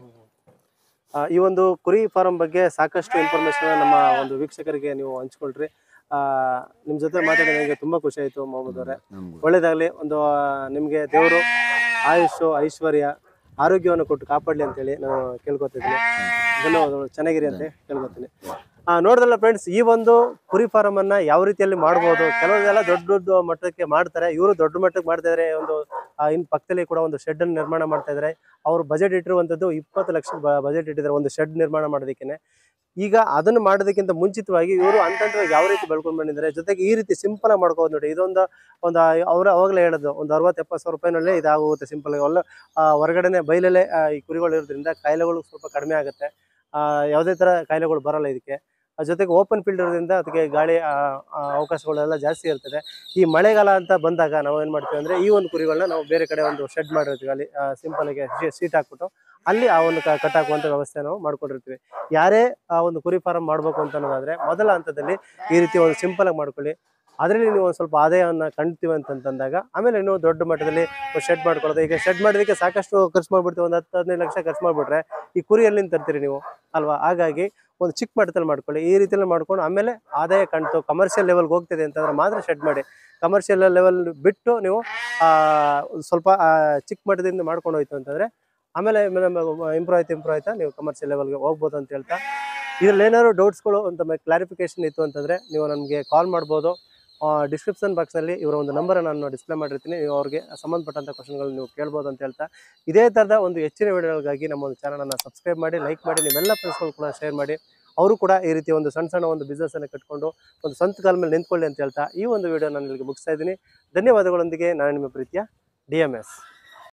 ಆ, ಈ ಒಂದು ಕುರಿ ಫಾರಂ ಬಗ್ಗೆ ಸಾಕಷ್ಟು ಇನ್ಫಾರ್ಮೇಶನ್ ನಮ್ಮ ಒಂದು ವೀಕ್ಷಕರಿಗೆ ನೀವು ಹಂಚ್ಕೊಳ್ರಿ ಆ, ನಿಮ್ ಜೊತೆ ಮಾತಾಡಿದ ನನಗೆ ತುಂಬಾ ಖುಷಿ ಆಯ್ತು ಮೊಹಮ್ಮದ್ ಅವರೇ ನಮಗೂ ಒಳ್ಳೇದಾಗ್ಲಿ ಒಂದು ಆ, ನಿಮ್ಗೆ ದೇವರು ಆಯುಷು ಐಶ್ವರ್ಯ ಆರೋಗ್ಯವನ್ನು ಕೊಟ್ಟು ಕಾಪಾಡಲಿ ಅಂತೇಳಿ ನಾನು ಕೇಳ್ಕೊತಿದ್ದೀನಿ ಧನ್ಯವಾದಗಳು ಚೆನ್ನಾಗಿರಿ ಅಂತ ಕೇಳ್ಕೊತೀನಿ ಆ, ನೋಡಿದ್ರಲ್ಲ ಫ್ರೆಂಡ್ಸ್ ಈ ಒಂದು ಕುರಿ ಫಾರಂ ಅನ್ನ ಯಾವ ರೀತಿಯಲ್ಲಿ ಮಾಡ್ಬೋದು ಕೆಲವರೆಲ್ಲ ದೊಡ್ಡ ದೊಡ್ಡ ಮಟ್ಟಕ್ಕೆ ಮಾಡ್ತಾರೆ ಇವರು ದೊಡ್ಡ ಮಟ್ಟಕ್ಕೆ ಮಾಡ್ತಾ ಇದ್ದಾರೆ ಒಂದು ಆ, ಇನ್ ಪಕ್ಕದಲ್ಲಿ ಕೂಡ ಒಂದು ಶೆಡ್ ಅನ್ನು ನಿರ್ಮಾಣ ಮಾಡ್ತಾ ಇದ್ದಾರೆ ಅವರು ಬಜೆಟ್ ಇಟ್ಟಿರುವಂತದ್ದು ಇಪ್ಪತ್ತು ಲಕ್ಷ ಬಜೆಟ್ ಇಟ್ಟಿದ್ದಾರೆ ಒಂದು ಶೆಡ್ ನಿರ್ಮಾಣ ಮಾಡೋದಕ್ಕೆ ಈಗ ಅದನ್ನು ಮಾಡೋದಕ್ಕಿಂತ ಮುಂಚಿತವಾಗಿ ಇವರು ಹಂತ ಹಂತವಾಗಿ ಯಾವ ರೀತಿ ಬೆಳ್ಕೊಂಡು ಬಂದಿದ್ದಾರೆ ಜೊತೆಗೆ ಈ ರೀತಿ ಸಿಂಪಲ್ ಆಗಿ ಮಾಡ್ಕೋದು ನೋಡಿ ಇದೊಂದು ಒಂದು ಅವ್ರು ಅವಾಗಲೇ ಹೇಳೋದು ಒಂದು ಅರವತ್ತು ಎಪ್ಪತ್ತು ಸಾವಿರ ರೂಪಾಯಿನಲ್ಲೇ ಇದಾಗುತ್ತೆ ಸಿಂಪಲ್ ಆಗಿ ಒಳ್ಳೆ ಆ, ಹೊರಗಡೆನೆ ಬೈಲಲ್ಲೇ ಆ, ಈ ಕುರಿಗಳು ಇರೋದ್ರಿಂದ ಕಾಯಿಲೆಗಳು ಸ್ವಲ್ಪ ಕಡಿಮೆ ಆಗುತ್ತೆ ಆ, ಯಾವುದೇ ಥರ ಕಾಯಿಲೆಗಳು ಬರಲ್ಲ ಇದಕ್ಕೆ ಅದ್ರ ಜೊತೆಗೆ ಓಪನ್ ಫೀಲ್ಡ್ ಇರೋದ್ರಿಂದ ಅದಕ್ಕೆ ಗಾಳಿ ಆ, ಆ, ಅವಕಾಶಗಳೆಲ್ಲ ಜಾಸ್ತಿ ಇರ್ತದೆ ಈ ಮಳೆಗಾಲ ಅಂತ ಬಂದಾಗ ನಾವು ಏನು ಮಾಡ್ತೀವಿ ಅಂದರೆ ಈ ಒಂದು ಕುರಿಗಳನ್ನ ನಾವು ಬೇರೆ ಕಡೆ ಒಂದು ಶೆಡ್ ಮಾಡಿರ್ತೀವಿ ಅಲ್ಲಿ ಸಿಂಪಲ್ ಆಗಿ ಸೀಟ್ ಹಾಕ್ಬಿಟ್ಟು ಅಲ್ಲಿ ಆ ಒಂದು ಕ- ಕಟ್ ಹಾಕುವಂಥ ವ್ಯವಸ್ಥೆ ನಾವು ಮಾಡ್ಕೊಂಡಿರ್ತೀವಿ ಯಾರೇ ಆ ಒಂದು ಕುರಿ ಫಾರಂ ಮಾಡಬೇಕು ಅಂತ ಅನ್ನೋದಾದ್ರೆ ಮೊದಲ ಹಂತದಲ್ಲಿ ಈ ರೀತಿ ಒಂದು ಸಿಂಪಲ್ ಆಗಿ ಮಾಡ್ಕೊಳ್ಳಿ ಅದರಲ್ಲಿ ನೀವು ಒಂದು ಸ್ವಲ್ಪ ಆದಾಯವನ್ನು ಕಂಡ್ತೀವಿ ಅಂತಂದಾಗ ಆಮೇಲೆ ನೀವು ದೊಡ್ಡ ಮಟ್ಟದಲ್ಲಿ ಶೆಡ್ ಮಾಡ್ಕೊಳ್ಳೋದು ಈಗ ಶೆಡ್ ಮಾಡೋದಕ್ಕೆ ಸಾಕಷ್ಟು ಖರ್ಚು ಮಾಡ್ಬಿಡ್ತೀವಿ ಒಂದು ಹತ್ತು ಹದಿನೈದು ಲಕ್ಷ ಖರ್ಚು ಮಾಡಿಬಿಟ್ರೆ ಈ ಕುರಿ ಎಲ್ಲಿಂದ ತರ್ತೀರಿ ನೀವು ಅಲ್ವಾ ಹಾಗಾಗಿ ಒಂದು ಚಿಕ್ಕ ಮಟ್ಟದಲ್ಲಿ ಮಾಡ್ಕೊಳ್ಳಿ ಈ ರೀತಿಯಲ್ಲಿ ಮಾಡ್ಕೊಂಡು ಆಮೇಲೆ ಆದಾಯ ಕಂಡು ಕಮರ್ಷಿಯಲ್ ಲೆವೆಲ್ಗೆ ಹೋಗ್ತಿದೆ ಅಂತಂದ್ರೆ ಮಾತ್ರ ಶೆಡ್ ಮಾಡಿ ಕಮರ್ಷಿಯಲ್ ಲೆವೆಲ್ ಬಿಟ್ಟು ನೀವು ಆ, ಒಂದ್ ಸ್ವಲ್ಪ ಆ, ಚಿಕ್ಕ ಮಟ್ಟದಿಂದ ಮಾಡ್ಕೊಂಡು ಹೋಯ್ತು ಅಂತಂದ್ರೆ ಆಮೇಲೆ ಇಂಪ್ರೂವ್ ಆಯ್ತು ಇಂಪ್ರೂವ್ ಆಯ್ತಾ ನೀವು ಕಮರ್ಷಿಯಲ್ ಲೆವೆಲ್ಗೆ ಹೋಗ್ಬೋದು ಅಂತ ಹೇಳ್ತಾ ಇದ್ರಲ್ಲಿ ಏನಾದ್ರು ಡೌಟ್ಸ್ಗಳು ಅಂತ ಕ್ಲಾರಿಫಿಕೇಶನ್ ಇತ್ತು ಅಂತಂದ್ರೆ ನೀವು ನನಗೆ ಕಾಲ್ ಮಾಡ್ಬೋದು ಡಿಸ್ಕ್ರಿಪ್ಷನ್ ಬಾಕ್ಸಲ್ಲಿ ಇವರ ಒಂದು ನಂಬರ್ ನಾನು ಡಿಸ್ಪ್ಲೇ ಮಾಡಿರ್ತೀನಿ ನೀವು ಅವ್ರಿಗೆ ಸಂಬಂಧಪಟ್ಟಂಥ ಕ್ವಶನ್ಗಳು ನೀವು ಕೇಳ್ಬೋದು ಅಂತ ಹೇಳ್ತಾ ಇದೇ ಥರದ ಒಂದು ಹೆಚ್ಚಿನ ವಿಡಿಯೋಗಳಿಗಾಗಿ ನಮ್ಮ ಒಂದು ಚಾನಲನ್ನು ಸಬ್ಸ್ಕ್ರೈಬ್ ಮಾಡಿ ಲೈಕ್ ಮಾಡಿ ನಿಮ್ಮೆಲ್ಲ ಫ್ರೆಂಡ್ಸ್ಗಳು ಕೂಡ ಶೇರ್ ಮಾಡಿ ಅವರು ಕೂಡ ಈ ರೀತಿ ಒಂದು ಸಣ್ಣ ಸಣ್ಣ ಒಂದು ಬಿಸ್ನೆಸ್ಸನ್ನು ಕಟ್ಕೊಂಡು ಒಂದು ಸ್ವಂತ ಕಾಲ ಮೇಲೆ ನಿಂತ್ಕೊಳ್ಳಿ ಅಂತ ಹೇಳ್ತಾ ಈ ಒಂದು ವಿಡಿಯೋ ನಾನು ಇಲ್ಲಿಗೆ ಮುಗಿಸ್ತಾ ಇದ್ದೀನಿ ಧನ್ಯವಾದಗಳೊಂದಿಗೆ ನಾನು ನಿಮ್ಮ ಪ್ರೀತಿಯ ಡಿ ಎಮ್ ಎಸ್